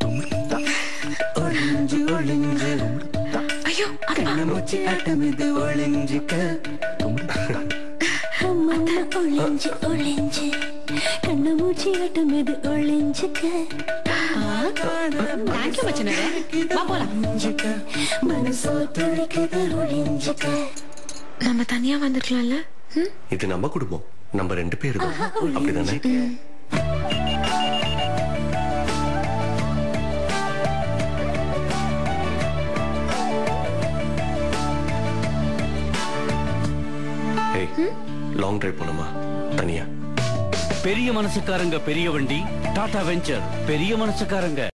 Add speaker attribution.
Speaker 1: ஒளிஞ்சு ஒளிஞ்சு
Speaker 2: ஐயோ
Speaker 1: கண்ணமூச்சி ஆட்டம் இது ஒளிஞ்சுக்க
Speaker 3: அம்மம்மா ஒளிஞ்சு ஒளிஞ்சு கண்ண மூச்சி ஆட்டம் இது ஒளிஞ்சுக்க
Speaker 2: தேங்க்யூ மச்சனே வா போலாம்
Speaker 1: ஒளிஞ்சுக்க
Speaker 3: மனசோ துடிக்குது ஒளிஞ்சுக்க
Speaker 2: நம்ம தனியா வந்துக்கலாம்ல ம்?
Speaker 4: இது நம்ம குடும்பம் நம்ம ரெண்டு பேரு தான் அப்படிதானே ஏய் லாங் டிரைவ் போலாமா தனியா
Speaker 5: பெரிய மனசுக்காரங்க பெரிய வண்டி டாடா வெஞ்சர் பெரிய மனசுக்காரங்க